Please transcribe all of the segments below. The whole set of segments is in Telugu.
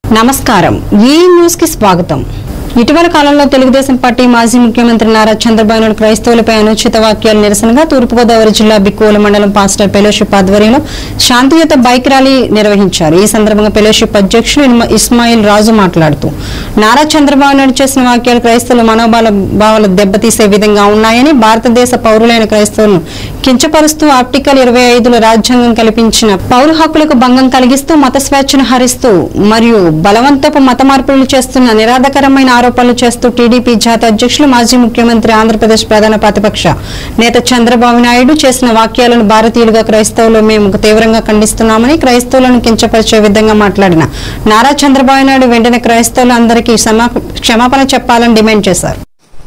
నమస్కారం ఈ న్యూస్ కి స్వాగతం ఇటీవల కాలంలో తెలుగుదేశం పార్టీ మాజీ ముఖ్యమంత్రి నారా చంద్రబాబు నాయుడు క్రైస్తవులపై అనుచిత వాక్యాలు నిరసనగా తూర్పుగోదావరి జిల్లా బిక్కువల మండలం పాస్టర్ ఫెలోషిప్ ఆధ్వర్యంలో శాంతియుత బైక్ ర్యాలీ నిర్వహించారు ఈ సందర్భంగా ఫెలోషిప్ అధ్యక్షులు ఇస్మా- ఇస్మాయిల్ రాజు మాట్లాడుతూ నారా చంద్రబాబు నాయుడు చేసిన వాక్యాలు క్రైస్తవుల మనోభావాల భావాలు దెబ్బతీసే విధంగా ఉన్నాయని భారతదేశ పౌరులైన క్రైస్తవులను కించపరుస్తూ ఆర్టికల్ ఇరవై ఐదులో రాజ్యాంగం కల్పించిన పౌర హక్కులకు భంగం కలిగిస్తూ మత స్వేచ్ఛను హరిస్తూ మరియు బలవంతపు మత మార్పులు చేస్తున్న నిరాధకరమైన ఆరోపణలు చేస్తూ టీడీపీ జాతీయ అధ్యక్షులు మాజీ ముఖ్యమంత్రి ఆంధ్రప్రదేశ్ ప్రధాన ప్రతిపక్ష నేత చంద్రబాబు నాయుడు చేసిన వాక్యాలను భారతీయులుగా క్రైస్తవులు మేము తీవ్రంగా ఖండిస్తున్నామని క్రైస్తవులను కించపరిచే విధంగా మాట్లాడిన నారా చంద్రబాబు నాయుడు వెంటనే క్రైస్తవులు అందరికీ క్షమా- క్షమాపణ చెప్పాలని డిమాండ్ చేశారు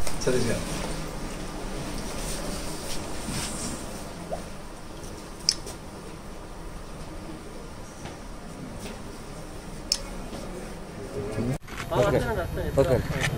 ఓకే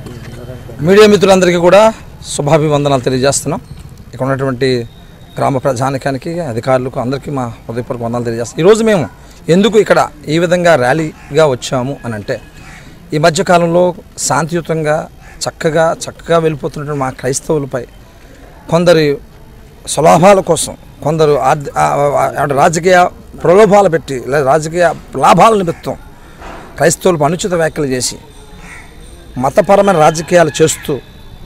మీడియా మిత్రులందరికీ కూడా శుభాభివందనాలు తెలియజేస్తున్నాం ఇక్కడ ఉన్నటువంటి గ్రామ ప్రజానికానికి అధికారులకు అందరికీ మా హృదయపూర్వక వందనాలు తెలియజేస్తాం ఈరోజు మేము ఎందుకు ఇక్కడ ఈ విధంగా ర్యాలీగా వచ్చాము అని అంటే ఈ మధ్యకాలంలో శాంతియుతంగా చక్కగా చక్కగా వెళ్ళిపోతున్నటువంటి మా క్రైస్తవులపై కొందరి స్వలాభాల కోసం కొందరు ఆర్థ- ఆ- ఆ- ఆ- రాజకీయ ప్రలోభాలు పెట్టి లేదా రాజకీయ లాభాల నిమిత్తం క్రైస్తవులకు అనుచిత వ్యాఖ్యలు చేసి మతపరమైన రాజకీయాలు చేస్తూ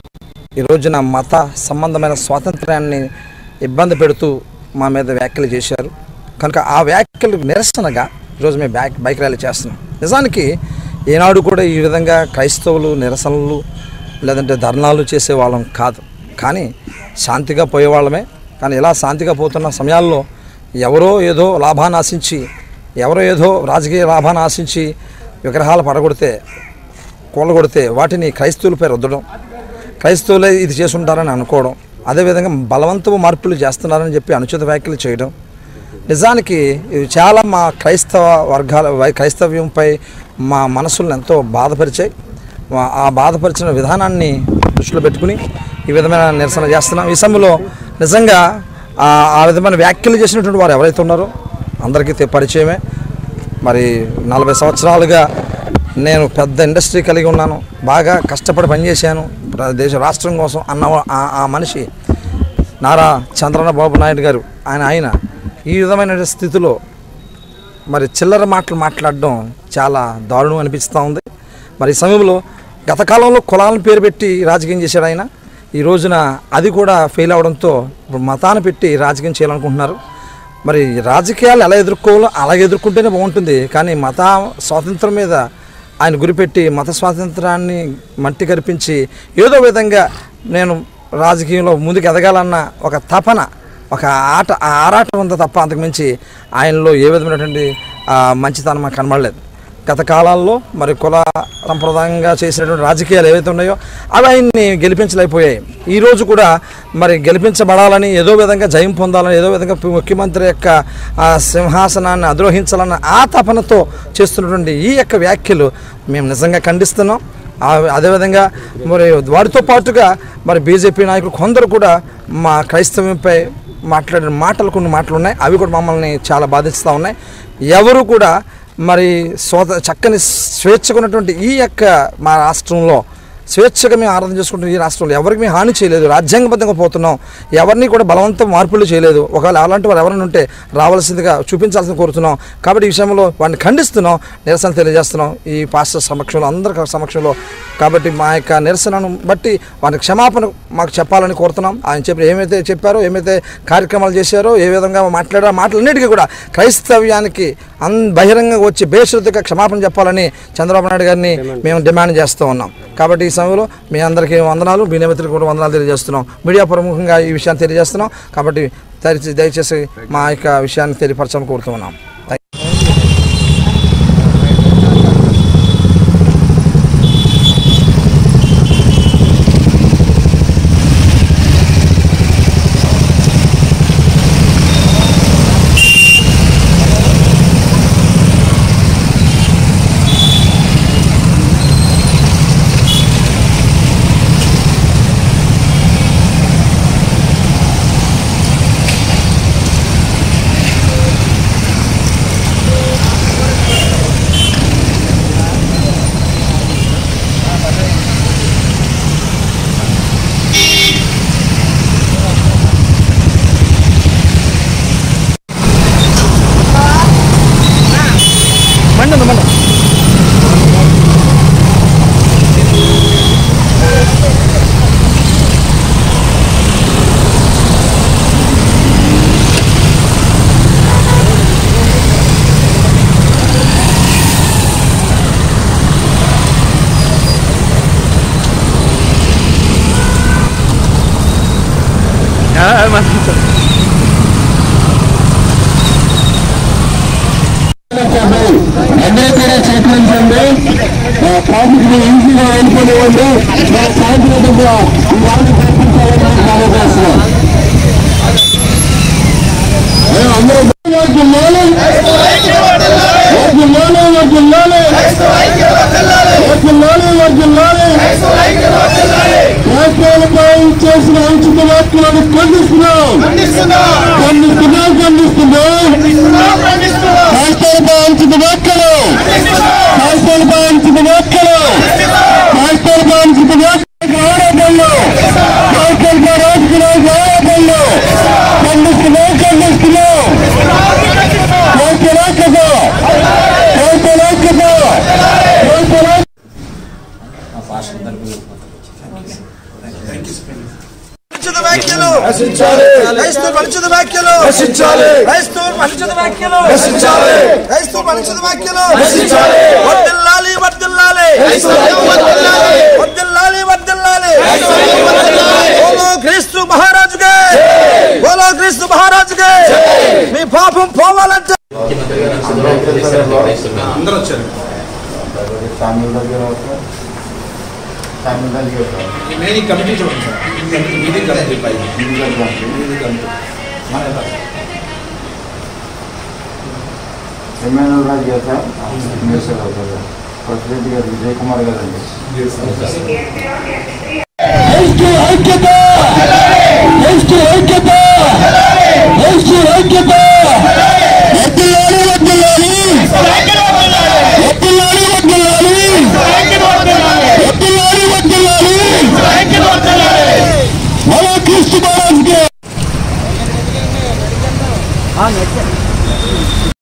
ఈ రోజున మత సంబంధమైన స్వాతంత్ర్యాన్ని ఇబ్బంది పెడుతూ మా మీద వ్యాఖ్యలు చేశారు కనుక ఆ వ్యాఖ్యలు నిరసనగా ఈరోజు మేము బ్యాక్ బైక్ ర్యాలీ చేస్తున్నాం నిజానికి ఈనాడు కూడా ఈ విధంగా క్రైస్తవులు నిరసనలు లేదంటే ధర్నాలు చేసే వాళ్ళం కాదు కానీ శాంతిగా పోయేవాళ్ళమే కానీ ఇలా శాంతిగా పోతున్న సమయాల్లో ఎవరో ఏదో లాభాన్ని ఆశించి ఎవరో ఏదో రాజకీయ లాభాన్ని ఆశించి విగ్రహాలు పడగొడితే కూలగొడితే వాటిని క్రైస్తవులపై రుద్దడం క్రైస్తవులే ఇది చేసుంటారని అనుకోవడం అదేవిధంగా బలవంతపు మార్పులు చేస్తున్నారని చెప్పి అనుచిత వ్యాఖ్యలు చేయడం నిజానికి ఇవి చాలా మా క్రైస్తవ వర్గాల వై- క్రైస్తవ్యంపై మా మనసులను ఎంతో బాధపరిచాయి మా- ఆ బాధపరిచిన విధానాన్ని దృష్టిలో పెట్టుకుని ఈ విధమైన నిరసన చేస్తున్నాం ఈ సమయంలో నిజంగా ఆ ఆ విధమైన వ్యాఖ్యలు చేసినటువంటి వారు ఎవరైతే ఉన్నారో అందరికీ తె- పరిచయమే మరి నలభై సంవత్సరాలుగా నేను పెద్ద ఇండస్ట్రీ కలిగి ఉన్నాను బాగా కష్టపడి పనిచేశాను ప్ర- దేశ రాష్ట్రం కోసం అన్న ఆ- ఆ మనిషి నారా చంద్రబాబు నాయుడు గారు ఆయన ఆయన ఈ విధమైన స్థితిలో మరి చిల్లర మాటలు మాట్లాడడం చాలా దారుణం అనిపిస్తూ ఉంది మరి ఈ సమయంలో గత కాలంలో కులాలను పేరు పెట్టి రాజకీయం చేశాడు ఆయన ఈ రోజున అది కూడా ఫెయిల్ అవడంతో ఇప్పుడు మతాన్ని పెట్టి రాజకీయం చేయాలనుకుంటున్నారు మరి రాజకీయాలు ఎలా ఎదుర్కోవాలో అలాగే ఎదుర్కొంటేనే బాగుంటుంది కానీ మత స్వాతంత్రం మీద ఆయన గురిపెట్టి మత స్వాతంత్రాన్ని మట్టి కరిపించి ఏదో విధంగా నేను రాజకీయంలో ముందుకు ఎదగాలన్న ఒక తపన ఒక ఆట ఆ ఆరాటం ఉందో తప్ప అంతకుమించి ఆయనలో ఏ విధమైనటువంటి ఆ, మంచితనం మాకు కనబడలేదు గత కాలాల్లో మరి కుల సంప్రదాయంగా చేసినటువంటి రాజకీయాలు ఏవైతే ఉన్నాయో అవి ఆయన్ని గెలిపించలేకపోయాయి ఈ రోజు కూడా మరి గెలిపించబడాలని ఏదో విధంగా జయం పొందాలని ఏదో విధంగా ముఖ్యమంత్రి యొక్క ఆ, సింహాసనాన్ని అధిరోహించాలన్న ఆ తపనతో చేస్తున్నటువంటి ఈ యొక్క వ్యాఖ్యలు మేము నిజంగా ఖండిస్తున్నాం ఆ- అదేవిధంగా మరి వారితో పాటుగా మరి బీజేపీ నాయకులు కొందరు కూడా మా క్రైస్తవ్యంపై మాట్లాడిన మాటలు కొన్ని మాటలు ఉన్నాయి అవి కూడా మమ్మల్ని చాలా బాధిస్తూ ఉన్నాయి ఎవరు కూడా మరి స్వత చక్కని స్వేచ్ఛగా ఉన్నటువంటి ఈ యొక్క మా రాష్ట్రంలో స్వేచ్ఛగా మేము ఆరాధన చేసుకుంటున్న ఈ రాష్ట్రంలో ఎవరికి మేము హాని చేయలేదు రాజ్యాంగబద్ధంగా పోతున్నాం ఎవరిని కూడా బలవంతం మార్పులు చేయలేదు ఒకవేళ అలాంటి వారు ఎవరైనా ఉంటే రావాల్సిందిగా చూపించాల్సింది కోరుతున్నాం కాబట్టి ఈ విషయంలో వాడిని ఖండిస్తున్నాం నిరసన తెలియజేస్తున్నాం ఈ పాస్టర్ సమక్షంలో అందరి సమక్షంలో కాబట్టి మా యొక్క నిరసనను బట్టి వారికి క్షమాపణ మాకు చెప్పాలని కోరుతున్నాం ఆయన చెప్పి ఏమైతే చెప్పారో ఏమైతే కార్యక్రమాలు చేశారో ఏ విధంగా మాట్లాడారో ఆ మాటలన్నిటికీ కూడా క్రైస్తవ్యానికి అన్ బహిరంగంగా వచ్చి బేషరతుగా క్షమాపణ చెప్పాలని చంద్రబాబు నాయుడు గారిని మేము డిమాండ్ చేస్తూ ఉన్నాం కాబట్టి ఈ సమయంలో మీ అందరికీ వందనాలు మీ నిమిత్రులకు కూడా వందనాలు తెలియజేస్తున్నాం మీడియా ప్రముఖంగా ఈ విషయాన్ని తెలియజేస్తున్నాం కాబట్టి దయచేసి దయచేసి మా యొక్క విషయాన్ని తెలియపరచాలని కోరుతున్నాం అందరూ కూడా సహకరించండి ట్రాఫిక్ ని ఈజీగా వెళ్ళిపోనివ్వండి శాంతియుతంగా ఈ వారిని ప్రయత్నించాలని మనం చేస్తున్నాం మేము అందరూ జిల్లాలు జిల్లాలు జిల్లాలు జిల్లాలు జిల్లాలు రాష్ట్రాలపై చేసిన ఉచిత వ్యాఖ్యలను ఖండిస్తున్నాం ఖండిస్తున్నాం ఖండిస్తున్నాం రాష్ట్రాలపై ఉచిత వ్యాఖ్యలు రాష్ట్రాలపై ఉచిత వ్యాఖ్యలు రాష్ట్రాలపై ఉచిత వ్యాఖ్యలు ఆరోపణలు రాష్ట్రాలపై రాజకీయ ఆరోపణలు ఖండిస్తున్నాం ఖండిస్తున్నాం రాష్ట్ర రాష్ట్రత రాష్ట్ర రాష్ట్రత రాష్ట్ర రాష్ట్ర పరిచిత వ్యాఖ్యలు క్రైస్తవ పరిచిత వ్యాఖ్యలు క్రైస్తవ పరిచిత వ్యాఖ్యలు క్రైస్తవ పరిచిత వ్యాఖ్యలు వర్దిల్లాలి వర్దిల్లాలి వర్దిల్లాలి వర్దిల్లాలి బోలో క్రీస్తు మహారాజుకే బోలో క్రీస్తు మహారాజుకే మీ పాపం పోవాలంటే ఫ్యామిలీ దగ్గర ఫ్యామిలీ దగ్గర మెయిన్ కమిటీ చూడండి సార్ ఇది కమిటీ పై MLA Raju garu sir minister garu sir president garu Vijay Kumar గారు అండి ఐక్యత